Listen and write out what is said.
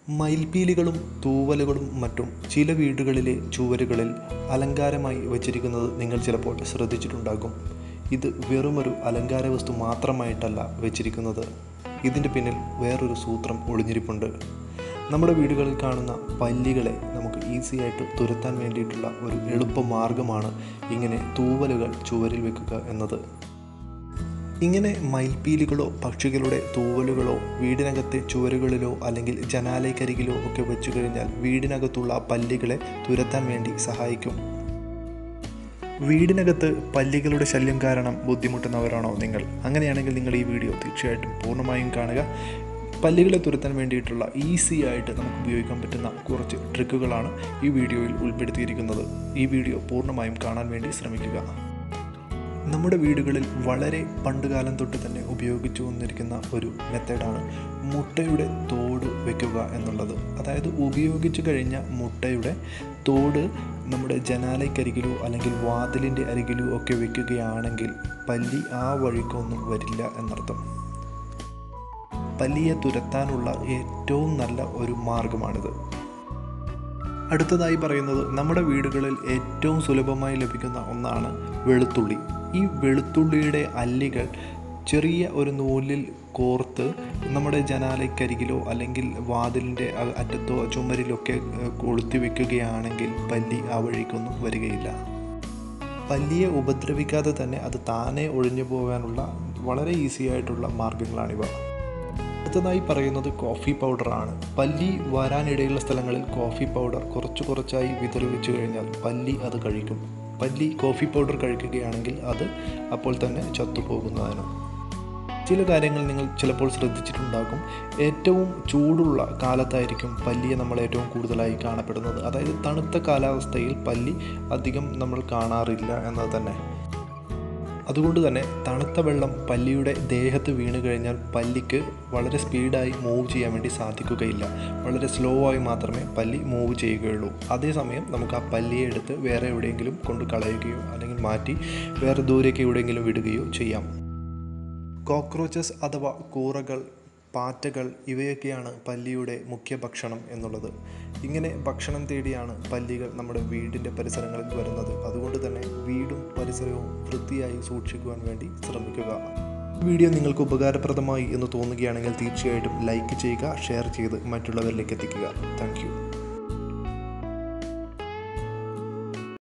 മയിൽപീലികളും തൂവലുകളും മറ്റും ചില വീടുകളിലെ ചുവരുകളിൽ അലങ്കാരമായി വച്ചിരിക്കുന്നത് നിങ്ങൾ ചിലപ്പോൾ ശ്രദ്ധിച്ചിട്ടുണ്ടാകും ഇത് വെറുമൊരു അലങ്കാര വസ്തു മാത്രമായിട്ടല്ല വെച്ചിരിക്കുന്നത് ഇതിൻ്റെ പിന്നിൽ വേറൊരു സൂത്രം ഒളിഞ്ഞിരിപ്പുണ്ട് നമ്മുടെ വീടുകളിൽ കാണുന്ന പല്ലികളെ നമുക്ക് ഈസി ആയിട്ട് തുരത്താൻ വേണ്ടിയിട്ടുള്ള ഒരു എളുപ്പ മാർഗമാണ് ഇങ്ങനെ തൂവലുകൾ ചുവരിൽ വെക്കുക എന്നത് ഇങ്ങനെ മയിൽപ്പീലികളോ പക്ഷികളുടെ തൂവലുകളോ വീടിനകത്തെ ചുവരുകളിലോ അല്ലെങ്കിൽ ജനാലയ്ക്കരികിലോ ഒക്കെ വെച്ചു കഴിഞ്ഞാൽ വീടിനകത്തുള്ള പല്ലികളെ തുരത്താൻ വേണ്ടി സഹായിക്കും വീടിനകത്ത് പല്ലികളുടെ ശല്യം കാരണം ബുദ്ധിമുട്ടുന്നവരാണോ നിങ്ങൾ അങ്ങനെയാണെങ്കിൽ നിങ്ങൾ ഈ വീഡിയോ തീർച്ചയായിട്ടും പൂർണ്ണമായും കാണുക പല്ലികളെ തുരത്താൻ വേണ്ടിയിട്ടുള്ള ഈസി ആയിട്ട് നമുക്ക് ഉപയോഗിക്കാൻ പറ്റുന്ന കുറച്ച് ട്രിക്കുകളാണ് ഈ വീഡിയോയിൽ ഉൾപ്പെടുത്തിയിരിക്കുന്നത് ഈ വീഡിയോ പൂർണ്ണമായും കാണാൻ വേണ്ടി ശ്രമിക്കുക നമ്മുടെ വീടുകളിൽ വളരെ പണ്ടുകാലം തൊട്ട് തന്നെ ഉപയോഗിച്ചു വന്നിരിക്കുന്ന ഒരു മെത്തേഡാണ് മുട്ടയുടെ തോട് വെക്കുക എന്നുള്ളത് അതായത് ഉപയോഗിച്ചു കഴിഞ്ഞ മുട്ടയുടെ തോട് നമ്മുടെ ജനാലയ്ക്കരികിലോ അല്ലെങ്കിൽ വാതിലിൻ്റെ അരികിലോ ഒക്കെ വെക്കുകയാണെങ്കിൽ പല്ലി ആ വഴിക്കൊന്നും വരില്ല എന്നർത്ഥം പല്ലിയെ തുരത്താനുള്ള ഏറ്റവും നല്ല ഒരു മാർഗമാണിത് അടുത്തതായി പറയുന്നത് നമ്മുടെ വീടുകളിൽ ഏറ്റവും സുലഭമായി ലഭിക്കുന്ന ഒന്നാണ് വെളുത്തുള്ളി ഈ വെളുത്തുള്ളിയുടെ അല്ലികൾ ചെറിയ ഒരു നൂലിൽ കോർത്ത് നമ്മുടെ ജനാലയ്ക്കരികിലോ അല്ലെങ്കിൽ വാതിലിൻ്റെ അറ്റത്തോ ചുമരിലൊക്കെ കൊളുത്തി വെക്കുകയാണെങ്കിൽ പല്ലി ആ വഴിക്കൊന്നും വരികയില്ല പല്ലിയെ ഉപദ്രവിക്കാതെ തന്നെ അത് താനെ ഒഴിഞ്ഞു പോകാനുള്ള വളരെ ഈസി ആയിട്ടുള്ള മാർഗങ്ങളാണിവ അടുത്തതായി പറയുന്നത് കോഫി പൗഡറാണ് പല്ലി വരാനിടയുള്ള സ്ഥലങ്ങളിൽ കോഫി പൗഡർ കുറച്ച് കുറച്ചായി വിതറി വെച്ച് കഴിഞ്ഞാൽ പല്ലി അത് കഴിക്കും പല്ലി കോഫി പൗഡർ കഴിക്കുകയാണെങ്കിൽ അത് അപ്പോൾ തന്നെ ചത്തുപോകുന്നതാണ് ചില കാര്യങ്ങൾ നിങ്ങൾ ചിലപ്പോൾ ശ്രദ്ധിച്ചിട്ടുണ്ടാകും ഏറ്റവും ചൂടുള്ള കാലത്തായിരിക്കും പല്ലിയെ നമ്മൾ ഏറ്റവും കൂടുതലായി കാണപ്പെടുന്നത് അതായത് തണുത്ത കാലാവസ്ഥയിൽ പല്ലി അധികം നമ്മൾ കാണാറില്ല എന്നത് തന്നെ അതുകൊണ്ട് തന്നെ തണുത്ത വെള്ളം പല്ലിയുടെ ദേഹത്ത് വീണ് കഴിഞ്ഞാൽ പല്ലിക്ക് വളരെ സ്പീഡായി മൂവ് ചെയ്യാൻ വേണ്ടി സാധിക്കുകയില്ല വളരെ സ്ലോ ആയി മാത്രമേ പല്ലി മൂവ് ചെയ്യുകയുള്ളൂ അതേസമയം നമുക്ക് ആ പല്ലിയെ എടുത്ത് വേറെ എവിടെയെങ്കിലും കൊണ്ട് കളയുകയോ അല്ലെങ്കിൽ മാറ്റി വേറെ ദൂരേക്ക് എവിടെയെങ്കിലും വിടുകയോ ചെയ്യാം കോക്രോച്ചസ് അഥവാ കൂറകൾ പാറ്റകൾ ഇവയൊക്കെയാണ് പല്ലിയുടെ മുഖ്യ ഭക്ഷണം എന്നുള്ളത് ഇങ്ങനെ ഭക്ഷണം തേടിയാണ് പല്ലികൾ നമ്മുടെ വീടിൻ്റെ പരിസരങ്ങളിൽ വരുന്നത് അതുകൊണ്ട് തന്നെ വീടും പരിസരവും വൃത്തിയായി സൂക്ഷിക്കുവാൻ വേണ്ടി ശ്രമിക്കുക വീഡിയോ നിങ്ങൾക്ക് ഉപകാരപ്രദമായി എന്ന് തോന്നുകയാണെങ്കിൽ തീർച്ചയായിട്ടും ലൈക്ക് ചെയ്യുക ഷെയർ ചെയ്ത് മറ്റുള്ളവരിലേക്ക് എത്തിക്കുക താങ്ക്